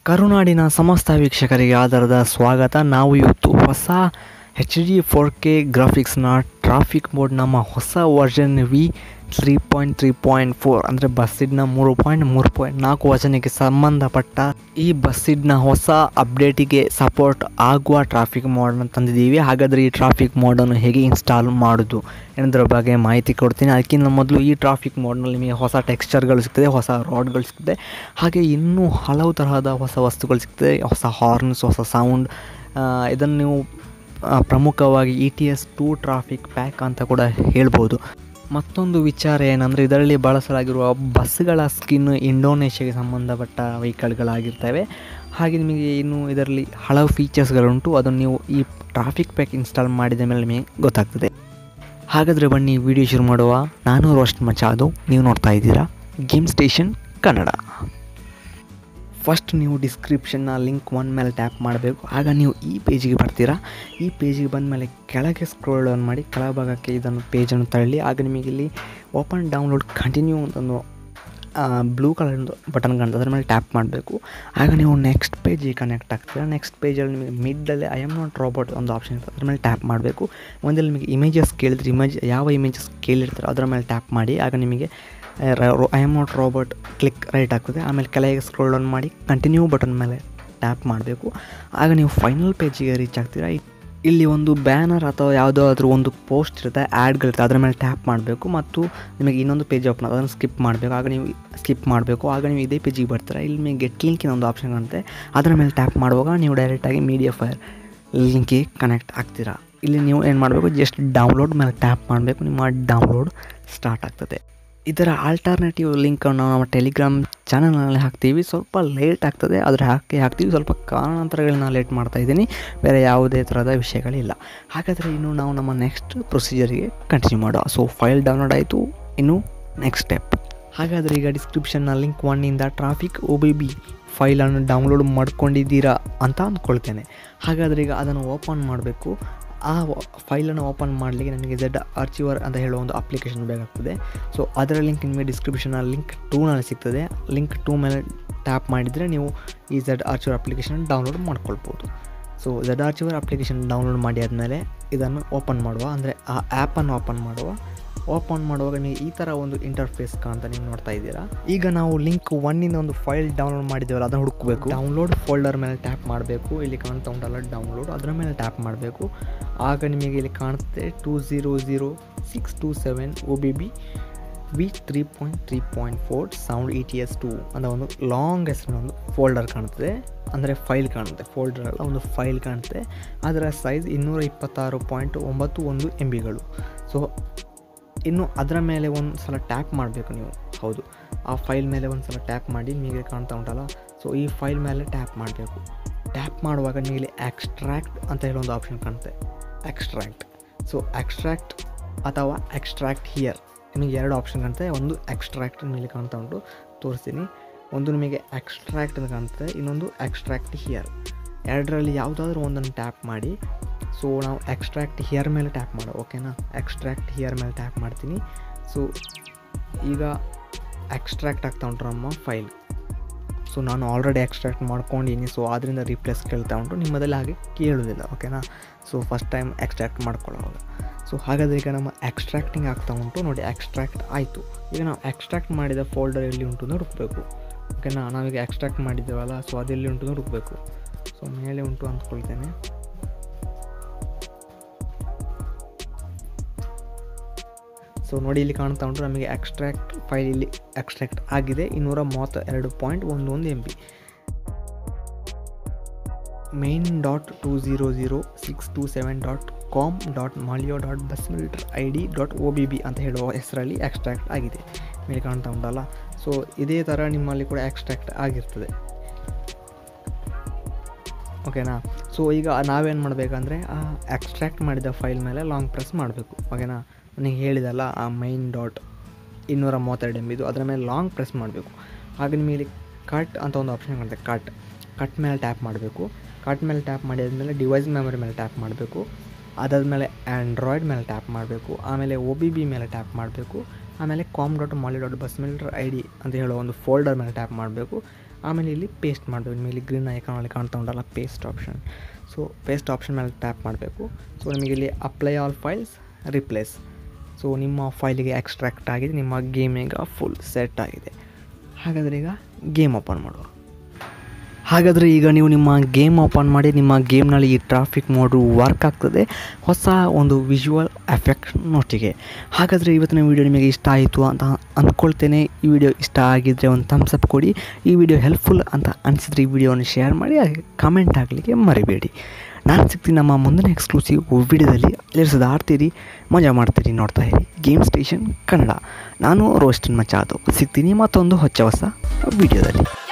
ಕರುನಾಡಿನ ಸಮಸ್ತ ವೀಕ್ಷಕರಿಗೆ ಆಧಾರದ ಸ್ವಾಗತ ನಾವು ಇವತ್ತು ಹೊಸ ಎಚ್ ಡಿ ಫೋರ್ ಕೆ ಗ್ರಾಫಿಕ್ಸ್ನ ಟ್ರಾಫಿಕ್ ಮೋಡ್ ನಮ್ಮ ಹೊಸ version V three point three point four ಅಂದರೆ ಬಸ್ಸಿಡ್ನ ಮೂರು ಪಾಯಿಂಟ್ ಮೂರು ಪಾಯಿಂಟ್ ನಾಲ್ಕು ವಚನಕ್ಕೆ ಸಂಬಂಧಪಟ್ಟ ಈ ಬಸ್ಸಿಡ್ನ ಹೊಸ ಅಪ್ಡೇಟಿಗೆ ಸಪೋರ್ಟ್ ಆಗುವ ಟ್ರಾಫಿಕ್ ಮೋಡನ್ನು ತಂದಿದ್ದೀವಿ ಹಾಗಾದರೆ ಈ ಟ್ರಾಫಿಕ್ ಮೋಡನ್ನು ಹೇಗೆ ಇನ್ಸ್ಟಾಲ್ ಮಾಡೋದು ಎನ್ನುವುದರ ಬಗ್ಗೆ ಮಾಹಿತಿ ಕೊಡ್ತೀನಿ ಅದಕ್ಕಿಂತ ಮೊದಲು ಈ ಟ್ರಾಫಿಕ್ ಮೋಡ್ನಲ್ಲಿ ನಿಮಗೆ ಹೊಸ ಟೆಕ್ಸ್ಚರ್ಗಳು ಸಿಗ್ತದೆ ಹೊಸ ರಾಡ್ಗಳು ಸಿಗ್ತದೆ ಹಾಗೆ ಇನ್ನೂ ಹಲವು ತರಹದ ಹೊಸ ವಸ್ತುಗಳು ಸಿಗ್ತದೆ ಹೊಸ ಹಾರ್ನ್ಸ್ ಹೊಸ ಸೌಂಡ್ ಇದನ್ನು ನೀವು ಆ, ಪ್ರಮುಖವಾಗಿ E T S two traffic pack ಅಂತ ಕೂಡ ಹೇಳ್ಬೋದು ಮತ್ತೊಂದು ವಿಚಾರ ಏನಂದರೆ ಇದರಲ್ಲಿ ಬಳಸಲಾಗಿರುವ ಬಸ್ಗಳ ಸ್ಕಿನ್ ಇಂಡೋನೇಷ್ಯಾಗೆ ಸಂಬಂಧಪಟ್ಟ ವೆಹಿಕಲ್ಗಳಾಗಿರ್ತವೆ ಹಾಗೆ ನಿಮಗೆ ಇನ್ನು ಇದರಲ್ಲಿ ಹಲವು ಫೀಚರ್ಸ್ಗಳುಂಟು ಅದನ್ನು ನೀವು ಈ ಟ್ರಾಫಿಕ್ ಪ್ಯಾಕ್ ಇನ್ಸ್ಟಾಲ್ ಮಾಡಿದ ಮೇಲೆ ನಿಮಗೆ ಗೊತ್ತಾಗ್ತದೆ ಹಾಗಾದರೆ ಬನ್ನಿ ವಿಡಿಯೋ ಶುರು ಮಾಡುವ ನಾನು ರೋಸ್ಟ್ ಮಚಾದು ನೀವು ನೋಡ್ತಾ ಇದ್ದೀರಾ ಗೇಮ್ ಸ್ಟೇಷನ್ ಕನ್ನಡ ಫಸ್ಟ್ ನೀವು ಡಿಸ್ಕ್ರಿಪ್ಷನ್ನ ಲಿಂಕ್ ಒನ್ ಮೇಲೆ ಟ್ಯಾಪ್ ಮಾಡಬೇಕು ಆಗ ನೀವು ಈ ಪೇಜಿಗೆ ಬರ್ತೀರಾ ಈ ಪೇಜಿಗೆ ಬಂದ ಮೇಲೆ ಕೆಳಗೆ ಸ್ಕ್ರೋಲ್ ಡೌನ್ ಮಾಡಿ ಕೆಳಭಾಗಕ್ಕೆ ಇದನ್ನು ಪೇಜನ್ನು ತಳ್ಳಿ ಆಗ ನಿಮಗೆ ಇಲ್ಲಿ ಓಪನ್ ಡೌನ್ಲೋಡ್ ಕಂಟಿನ್ಯೂ ಅಂತಂದು ಬ್ಲೂ ಕಲರ್ ಬಟನ್ ಕಾಣ್ತದೆ ಅದ್ರ ಮೇಲೆ ಟ್ಯಾಪ್ ಮಾಡಬೇಕು ಆಗ ನೀವು ನೆಕ್ಸ್ಟ್ ಪೇಜಿಗೆ ಕನೆಕ್ಟ್ ಆಗ್ತೀರಾ ನೆಕ್ಸ್ಟ್ ಪೇಜಲ್ಲಿ ನಿಮಗೆ ಮಿಡ್ಡಲ್ಲಿ ಐ ಆಮ್ ನಾಟ್ ರೋಬೋಟ್ ಒಂದು ಆಪ್ಷನ್ ಇರ್ತದೆ ಅದ್ರ ಮೇಲೆ ಟ್ಯಾಪ್ ಮಾಡಬೇಕು ಒಂದಲ್ಲಿ ನಿಮಗೆ ಇಮೇಜಸ್ ಕೇಳಿದ್ರೆ ಇಮೇಜ್ ಯಾವ ಇಮೇಜಸ್ ಕೇಳಿರ್ತಾರೆ ಅದರ ಮೇಲೆ ಟ್ಯಾಪ್ ಮಾಡಿ ಆಗ ನಿಮಗೆ I am not robot click right ಆಗ್ತದೆ ಆಮೇಲೆ ಕೆಳಗೆ ಸ್ಕ್ರೋಲ್ ಡೌನ್ ಮಾಡಿ ಕಂಟಿನ್ಯೂ ಬಟನ್ ಮೇಲೆ ಟ್ಯಾಪ್ ಮಾಡಬೇಕು ಆಗ ನೀವು ಫೈನಲ್ ಪೇಜಿಗೆ ರೀಚ್ ಆಗ್ತೀರಾ ಇ- ಇಲ್ಲಿ ಒಂದು ಬ್ಯಾನರ್ ಅಥವಾ ಯಾವುದಾದ್ರೂ ಒಂದು ಪೋಸ್ಟ್ ಇರುತ್ತೆ ಆ್ಯಡ್ಗಳಿರುತ್ತೆ ಅದರ ಮೇಲೆ ಟ್ಯಾಪ್ ಮಾಡಬೇಕು ಮತ್ತು ನಿಮಗೆ ಇನ್ನೊಂದು ಪೇಜ್ ಓಪನ್ ಅದನ್ನು ಸ್ಕಿಪ್ ಮಾಡಬೇಕು ಆಗ ನೀವು ಸ್ಕಿಪ್ ಮಾಡಬೇಕು ಆಗ ನೀವು ಇದೇ ಪೇಜಿಗೆ ಬರ್ತೀರಾ ಇಲ್ಲಿ ನಿಮಗೆ ಗೆಟ್ ಲಿಂಕಿನ ಒಂದು ಆಪ್ಷನ್ ಕಾಣುತ್ತೆ ಅದರ ಮೇಲೆ ಟ್ಯಾಪ್ ಮಾಡುವಾಗ ನೀವು ಡೈರೆಕ್ಟಾಗಿ ಮೀಡಿಯಾ ಫೈರ್ ಲಿಂಕಿಗೆ ಕನೆಕ್ಟ್ ಆಗ್ತೀರಾ ಇಲ್ಲಿ ನೀವು ಏನು ಮಾಡಬೇಕು ಜಸ್ಟ್ ಡೌನ್ಲೋಡ್ ಮೇಲೆ ಟ್ಯಾಪ್ ಮಾಡಬೇಕು ನಿಮ್ಮ ಡೌನ್ಲೋಡ್ ಸ್ಟಾರ್ಟ್ ಆಗ್ತದೆ ಇದರ ಆಲ್ಟರ್ನೇಟಿವ್ ಲಿಂಕನ್ನು ನಾವು ನಮ್ಮ ಟೆಲಿಗ್ರಾಮ್ ಚಾನಲ್ನಲ್ಲಿ ಹಾಕ್ತೀವಿ ಸ್ವಲ್ಪ ಲೇಟ್ ಆಗ್ತದೆ ಆದರೆ ಹಾಕಿ ಹಾಕ್ತೀವಿ ಸ್ವಲ್ಪ ಕಾರಣಾಂತರಗಳನ್ನ ಲೇಟ್ ಮಾಡ್ತಾ ಇದ್ದೀನಿ ಬೇರೆ ಯಾವುದೇ ಥರದ ವಿಷಯಗಳಿಲ್ಲ ಹಾಗಾದರೆ ಇನ್ನು ನಾವು ನಮ್ಮ ನೆಕ್ಸ್ಟ್ ಪ್ರೊಸೀಜರಿಗೆ ಕಂಟಿನ್ಯೂ ಮಾಡುವ ಸೊ ಫೈಲ್ ಡೌನ್ಲೋಡ್ ಆಯಿತು ಇನ್ನು ನೆಕ್ಸ್ಟ್ ಸ್ಟೆಪ್ ಹಾಗಾದರೆ ಈಗ ಡಿಸ್ಕ್ರಿಪ್ಷನ್ನ ಲಿಂಕ್ ಒನ್ನಿಂದ ಟ್ರಾಫಿಕ್ ಒ ಬಿ ಬಿ ಫೈಲನ್ನು ಡೌನ್ಲೋಡ್ ಮಾಡ್ಕೊಂಡಿದ್ದೀರಾ ಅಂತ ಅಂದ್ಕೊಳ್ತೇನೆ ಹಾಗಾದರೆ ಈಗ ಅದನ್ನು ಓಪನ್ ಮಾಡಬೇಕು ಆ ಫೈಲನ್ನು ಓಪನ್ ಮಾಡಲಿಕ್ಕೆ ನನಗೆ ಜೆಡ್ ಆರ್ಚಿವರ್ ಅಂತ ಹೇಳೋ ಒಂದು ಅಪ್ಲಿಕೇಶನ್ ಬೇಕಾಗ್ತದೆ ಸೊ ಅದರ ಲಿಂಕ್ ನಿಮಗೆ ಡಿಸ್ಕ್ರಿಪ್ಷನ್ ಲಿಂಕ್ ಟೂನಲ್ಲಿ ಸಿಗ್ತದೆ ಲಿಂಕ್ ಟೂ ಮೇಲೆ ಟ್ಯಾಪ್ ಮಾಡಿದರೆ ನೀವು ಈ ಜೆಡ್ ಆರ್ಚಿವರ್ ಅಪ್ಲಿಕೇಶನ್ ಡೌನ್ಲೋಡ್ ಮಾಡ್ಕೊಳ್ಬೋದು so Z archiver application download ಮಾಡಿ ಆದಮೇಲೆ ಇದನ್ನು ಓಪನ್ ಮಾಡುವ ಅಂದರೆ ಆ ಆ್ಯಪನ್ನು ಓಪನ್ ಮಾಡುವ ಓಪನ್ ಮಾಡುವಾಗ ನೀವು ಈ ಥರ ಒಂದು ಇಂಟರ್ಫೇಸ್ ಕಾಣ್ತಾ ನೀವು ನೋಡ್ತಾ ಇದ್ದೀರಾ ಈಗ ನಾವು ಲಿಂಕ್ ಒನ್ನಿಂದ ಒಂದು ಫೈಲ್ ಡೌನ್ಲೋಡ್ ಮಾಡಿದ್ದೇವಲ್ಲ ಅದನ್ನು ಹುಡುಕಬೇಕು ಡೌನ್ಲೋಡ್ ಫೋಲ್ಡರ್ ಮೇಲೆ ಟ್ಯಾಪ್ ಮಾಡಬೇಕು ಇಲ್ಲಿ ಕಾಣ್ತಾ ಉಂಟಲ್ಲ ಡೌನ್ಲೋಡ್ ಅದರ ಮೇಲೆ ಟ್ಯಾಪ್ ಮಾಡಬೇಕು ಆಗ ನಿಮಗೆ ಇಲ್ಲಿ ಕಾಣುತ್ತೆ two zero zero six two seven O B B V three point three point four sound E T S two ಅಂತ ಒಂದು ಲಾಂಗ್ ಹೆಸರಿನ ಒಂದು ಫೋಲ್ಡರ್ ಕಾಣುತ್ತದೆ ಅಂದರೆ ಫೈಲ್ ಕಾಣುತ್ತೆ ಫೋಲ್ಡರ್ ಅಲ್ಲ ಒಂದು ಫೈಲ್ ಕಾಣುತ್ತೆ ಅದರ ಸೈಜ್ ಇನ್ನೂರ ಇಪ್ಪತ್ತಾರು ಪಾಯಿಂಟ್ ಒಂಬತ್ತು ಒಂದು ಎಮ್ ಬಿಗಳು ಸೊ ಇನ್ನು ಅದರ ಮೇಲೆ ಒಂದು ಸಲ ಟ್ಯಾಪ್ ಮಾಡಬೇಕು ನೀವು ಹೌದು ಆ ಫೈಲ್ ಮೇಲೆ ಒಂದು ಸಲ ಟ್ಯಾಪ್ ಮಾಡಿ ನಿಮಗೆ ಕಾಣ್ತಾ ಉಂಟಲ್ಲ ಸೊ ಈ ಫೈಲ್ ಮೇಲೆ ಟ್ಯಾಪ್ ಮಾಡಬೇಕು ಟ್ಯಾಪ್ ಮಾಡುವಾಗ ನಿಮಗೆ ಇಲ್ಲಿ ಎಕ್ಸ್ಟ್ರಾಕ್ಟ್ ಅಂತ ಹೇಳೋ ಒಂದು ಆಪ್ಷನ್ ಕಾಣುತ್ತೆ ಎಕ್ಸ್ಟ್ರಾಕ್ಟ್ ಸೊ ಎಕ್ಸ್ಟ್ರಾಕ್ಟ್ ಅಥವಾ ಎಕ್ಸ್ಟ್ರಾಕ್ಟ್ ಹಿಯರ್ ನಿಮಗೆ ಎರಡು ಆಪ್ಷನ್ ಕಾಣುತ್ತೆ ಒಂದು ಎಕ್ಸ್ಟ್ರಾಕ್ಟ್ ಮೇಲೆ ಕಾಣ್ತಾ ಉಂಟು ತೋರಿಸ್ತೀನಿ ಒಂದು ನಿಮಗೆ ಎಕ್ಸ್ಟ್ರಾಕ್ಟ್ ಅಂತ ಕಾಣುತ್ತೆ ಇನ್ನೊಂದು ಎಕ್ಸ್ಟ್ರಾಕ್ಟ್ ಹಿಯರ್ ಎರಡರಲ್ಲಿ ಯಾವುದಾದ್ರೂ ಒಂದನ್ನು ಟ್ಯಾಪ್ ಮಾಡಿ ಸೊ ನಾವು ಎಕ್ಸ್ಟ್ರಾಕ್ಟ್ ಹಿಯರ್ ಮೇಲೆ ಟ್ಯಾಪ್ ಮಾಡೋ ಓಕೆನಾ ಎಕ್ಸ್ಟ್ರಾಕ್ಟ್ ಹಿಯರ್ ಮೇಲೆ ಟ್ಯಾಪ್ ಮಾಡ್ತೀನಿ ಸೊ ಈಗ ಎಕ್ಸ್ಟ್ರಾಕ್ಟ್ ಆಗ್ತಾ ಉಂಟು ನಮ್ಮ ಫೈಲ್ ಸೊ ನಾನು ಆಲ್ರೆಡಿ ಎಕ್ಸ್ಟ್ರಾಕ್ಟ್ ಮಾಡ್ಕೊಂಡಿನಿ ಸೊ ಅದರಿಂದ ರಿಪ್ಲೇಸ್ ಕೇಳ್ತಾ ಉಂಟು ನಿಮ್ಮದಲ್ಲಿ ಹಾಗೆ ಕೇಳೋದಿಲ್ಲ ಓಕೆನಾ ಸೊ ಫಸ್ಟ್ ಟೈಮ್ ಎಕ್ಸ್ಟ್ರಾಕ್ಟ್ ಮಾಡ್ಕೊಳ್ಳೋವಾಗ ಸೊ ಹಾಗಾದರೆ ಈಗ ನಮ್ಮ ಎಕ್ಸ್ಟ್ರಾಕ್ಟಿಂಗ್ ಆಗ್ತಾ ಉಂಟು ನೋಡಿ ಎಕ್ಸ್ಟ್ರಾಕ್ಟ್ ಆಯಿತು ಈಗ ನಾವು ಎಕ್ಸ್ಟ್ರಾಕ್ಟ್ ಮಾಡಿದ ಫೋಲ್ಡರ್ ಎಲ್ಲಿ ಉಂಟು ಅಂತ ಹುಡುಕಬೇಕು ಓಕೆನಾ ನಾವೀಗ ಎಕ್ಸ್ಟ್ರಾಕ್ಟ್ ಮಾಡಿದ್ದೇವಲ್ಲ ಸೊ ಅದೆಲ್ಲಿ ಉಂಟು ಅಂತ ಹುಡುಕಬೇಕು ಸೊ ಮೇಲೆ ಉಂಟು ಅಂದ್ಕೊಳ್ತೇನೆ ಸೊ ನೋಡಿ ಇಲ್ಲಿ ಕಾಣ್ತಾ ಉಂಟು ನಮಗೆ ಎಕ್ಸ್ಟ್ರಾಕ್ಟ್ ಫೈಲ್ ಇಲ್ಲಿ ಎಕ್ಸ್ಟ್ರಾಕ್ಟ್ ಆಗಿದೆ ಇನ್ನೂರ ಮೂವತ್ತ ಎರಡು ಪಾಯಿಂಟ್ ಒಂದು ಒಂದು M B main dot two zero zero six two seven dot com dot maleo dot bus simulator I D dot O B B ಅಂತ ಹೇಳುವ ಹೆಸರಲ್ಲಿ ಎಕ್ಸ್ಟ್ರಾಕ್ಟ್ ಆಗಿದೆ ಮೇಲೆ ಕಾಣ್ತಾ ಉಂಟಲ್ಲ ಸೊ ಇದೇ ಥರ ನಿಮ್ಮಲ್ಲಿ ಕೂಡ ಎಕ್ಸ್ಟ್ರಾಕ್ಟ್ ಆಗಿರ್ತದೆ ಓಕೆನಾ ಸೊ ಈಗ ನಾವೇನು ಮಾಡಬೇಕಂದ್ರೆ ಆ ಎಕ್ಸ್ಟ್ರಾಕ್ಟ್ ಮಾಡಿದ ಫೈಲ್ ಮೇಲೆ ಲಾಂಗ್ ಪ್ರೆಸ್ ಮಾಡಬೇಕು ಓಕೆನಾ ನನಗೆ ಹೇಳಿದಲ್ಲ ಆ ಮೈನ್ ಡಾಟ್ ಇನ್ನೂರ ಮೂವತ್ತೆರಡು ಎಮ್ ಬಿದು ಅದರ ಮೇಲೆ ಲಾಂಗ್ ಪ್ರೆಸ್ ಮಾಡಬೇಕು ಆಗ ನಿಮಗೆ ಇಲ್ಲಿ ಕಟ್ ಅಂತ ಒಂದು ಆಪ್ಷನ್ ಕಾಣುತ್ತೆ ಕಟ್ ಕಟ್ ಮೇಲೆ ಟ್ಯಾಪ್ ಮಾಡಬೇಕು ಕಟ್ ಮೇಲೆ ಟ್ಯಾಪ್ ಮಾಡಿ ಆದಮೇಲೆ ಡಿವೈಸ್ ಮೆಮೊರಿ ಮೇಲೆ ಟ್ಯಾಪ್ ಮಾಡಬೇಕು ಅದಾದಮೇಲೆ ಆ್ಯಂಡ್ರಾಯ್ಡ್ ಮೇಲೆ ಟ್ಯಾಪ್ ಮಾಡಬೇಕು ಆಮೇಲೆ ಒ ಬಿ ಬಿ ಮೇಲೆ ಟ್ಯಾಪ್ ಮಾಡಬೇಕು ಆಮೇಲೆ com dot maleo dot bus simulator I D ಅಂತ ಹೇಳೋ ಒಂದು ಫೋಲ್ಡರ್ ಮೇಲೆ ಟ್ಯಾಪ್ ಮಾಡಬೇಕು ಆಮೇಲೆ ಇಲ್ಲಿ ಪೇಸ್ಟ್ ಮಾಡಬೇಕು ನಿಮಗೆ ಇಲ್ಲಿ ಗ್ರೀನ್ ಐಕಾನಲ್ಲಿ ಕಾಣ್ತಾ ಉಂಟಲ್ಲ paste option so paste option ಮೇಲೆ ಟ್ಯಾಪ್ ಮಾಡಬೇಕು ಸೊ ನಿಮಗೆ ಇಲ್ಲಿ apply all files replace so ನಿಮ್ಮ ಫೈಲಿಗೆ ಎಕ್ಸ್ಟ್ರಾಕ್ಟ್ ಆಗಿದೆ ನಿಮ್ಮ ಗೇಮ್ ಈಗ ಫುಲ್ ಸೆಟ್ ಆಗಿದೆ ಹಾಗಾದರೆ ಈಗ ಗೇಮ್ ಓಪನ್ ಮಾಡುವ ಹಾಗಾದರೆ ಈಗ ನೀವು ನಿಮ್ಮ ಗೇಮ್ ಓಪನ್ ಮಾಡಿ ನಿಮ್ಮ ಗೇಮ್ನಲ್ಲಿ ಈ ಟ್ರಾಫಿಕ್ ಮೋಡು ವರ್ಕ್ ಆಗ್ತದೆ ಹೊಸ ಒಂದು ವಿಜುವಲ್ ಎಫೆಕ್ಟ್ನೊಟ್ಟಿಗೆ ಹಾಗಾದರೆ ಇವತ್ತಿನ ವಿಡಿಯೋ ನಿಮಗೆ ಇಷ್ಟ ಆಯಿತು ಅಂತ ಅಂದ್ಕೊಳ್ತೇನೆ ಈ ವಿಡಿಯೋ ಇಷ್ಟ ಆಗಿದ್ದರೆ ಒಂದು ಥಮ್ಸ್ ಅಪ್ ಕೊಡಿ ಈ ವಿಡಿಯೋ ಹೆಲ್ಪ್ಫುಲ್ ಅಂತ ಅನಿಸಿದ್ರೆ ಈ ವಿಡಿಯೋವನ್ನು ಶೇರ್ ಮಾಡಿ ಹಾಗೆ ಕಮೆಂಟ್ ಆಗಲಿಕ್ಕೆ ಮರಿಬೇಡಿ ನಾನು ಸಿಗ್ತೀನಿ ನಮ್ಮ ಮುಂದಿನ ಎಕ್ಸ್ಕ್ಲೂಸಿವ್ ವಿಡಿಯೋದಲ್ಲಿ ಅಲ್ಲಿರಿಸೋದು ಆಡ್ತೀರಿ ಮಜಾ ಮಾಡ್ತೀರಿ ನೋಡ್ತಾ ಇರಿ ಗೇಮ್ ಸ್ಟೇಷನ್ ಕನ್ನಡ ನಾನು ರೋಸ್ಟನ್ ಮಚಾದು ಸಿಗ್ತೀನಿ ಮತ್ತೊಂದು ಹೊಚ್ಚ ಹೊಸ ವಿಡಿಯೋದಲ್ಲಿ